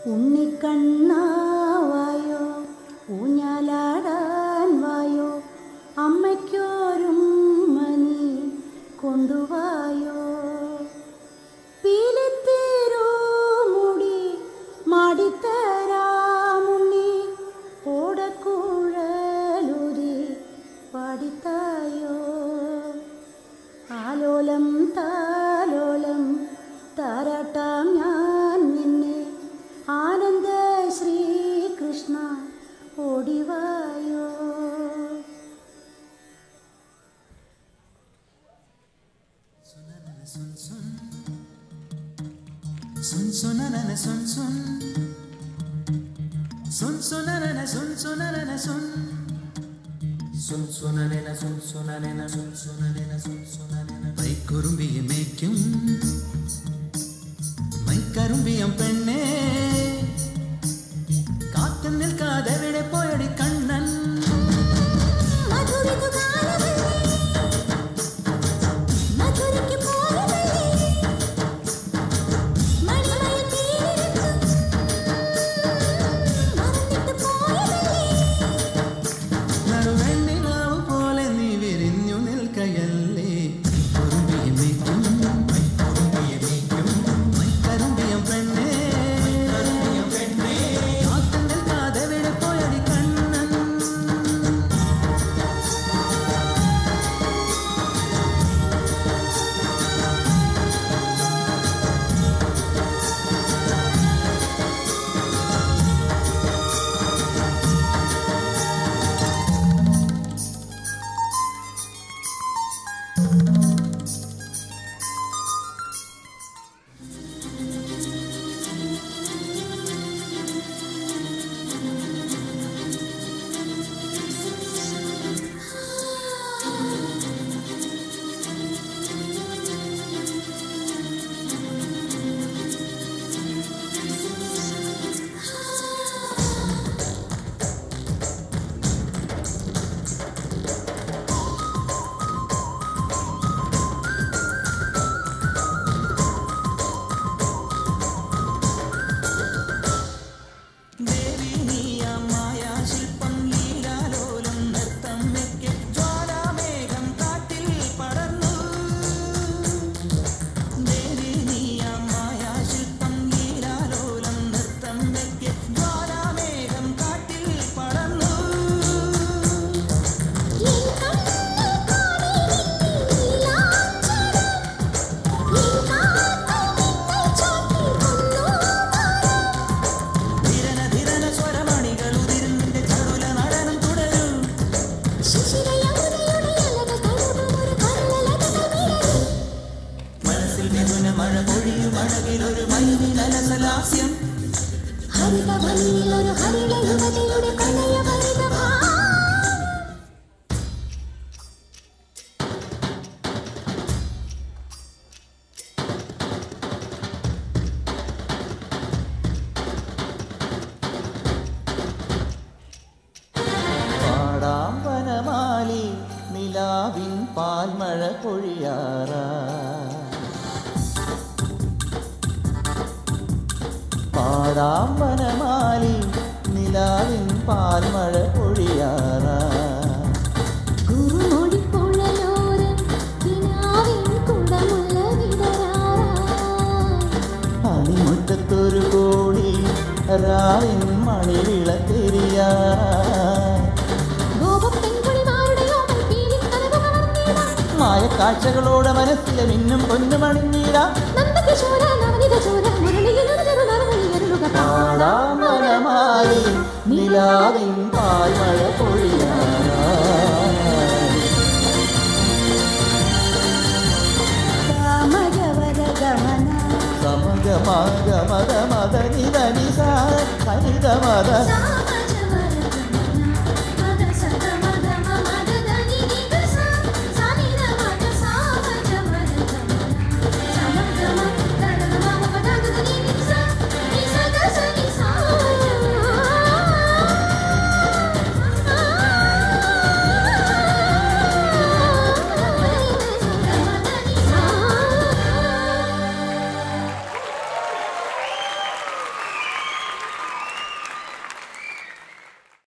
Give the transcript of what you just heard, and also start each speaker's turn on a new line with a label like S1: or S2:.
S1: ഉണ്ണിക്കണ്ണാവായോ ഊഞ്ഞാലാടാൻ വായോ അമ്മയ്ക്കോരും മണി കൊണ്ടുവായോ പീലിത്തേരോ മുടി മാടിത്തരാമുണ്ണി ഓടക്കുഴലൂരി പാടിത്തായോ ആലോലം താലോലം താരാട്ടാം ഞാൻ നിന്നെ ആനന്ദ Sreekrishna ഓടിവായോ
S2: Sun sunanana sun sun Sun sunanana sun sunanana sun Sun sunanana sun sunanana sun sunanana sun sunanana മൈക്കുറുമ്പിയെ മേയ്ക്കും മൈക്കറുമ്പിയം പെണ്ണേ കാത്തു നിൽക്കാതെ എവിടെ പോയടി കണ്ണൻ നറുവെണ്ണിലാവ് പോലെ നീ വിരിഞ്ഞു നിൽക്കയല്ലേ കുറുമ്പിയെ മേയ്ക്കും മൈക്കുറുമ്പിയെ മേയ്ക്കും മൈക്കറുമ്പിയം പെണ്ണേ കാത്തു നിൽക്കാതെ എവിടെ പോയടി കണ്ണൻ ദേവി നീയമായ ശില്പം ലീലാലോലം നൃത്തം വെക്കെ ജ്വാലാമേഘം കാറ്റിൽ പടർന്നു ദേവി നീയമായ ശില്പം ലീലാലോലം നൃത്തം വെക്കെ ജ്വാലാമേഘം കാറ്റിൽ പടർന്നു ധിരന ധിരന സ്വരമണികൾ ഉതിരുന്നിന്റെ ചടുല നടനം തുടരും മനസ്സിൽ മിഥുന മഴ പൊഴിയും അഴകിലൊരു മൈവിലസലാസ്യം
S3: ഹരിത ഭംഗിയിലൊരു ഹരിത യുവതിയുടെ പ്രണയ ഭരിതഭാ
S2: പാടാം വനമാലി നിലാവിൻ പാൽമഴ പൊഴിയാറ പാടാം വനമാലി നിലാവിൻ പാൽമഴ പൊഴിയാറ
S3: കുറുമൊഴിപ്പുഴയോരം കിനാവിൻ കുടമുള്ള വിടരാറാ
S2: അണിമുറ്റത്തൊരു കോടി രാവിൻ മണിവിളത്തെരിയാ
S3: ഗോപം പെൺകുളിമാരുടെ ഓമൽ പീലി കനവ് വളർന്നിടാം.
S2: മായക്കാഴ്ചകളോടെ മനസ്സിലെ മിന്നും പൊന്നുമണിഞ്ഞീടാ
S3: നന്ദകിശോര നവനിത ചോര മുരളിയിലൊരു ചെറുനറുമണിയരുളുക
S2: പാടാം വനമാലി നിലാവിൻ പാൽമഴ പൊഴിയാറാ
S1: രാമജവരഗമന
S2: സമഗ മഗ മദ മദ നിധ നിസ സനിധ മദ
S3: സാ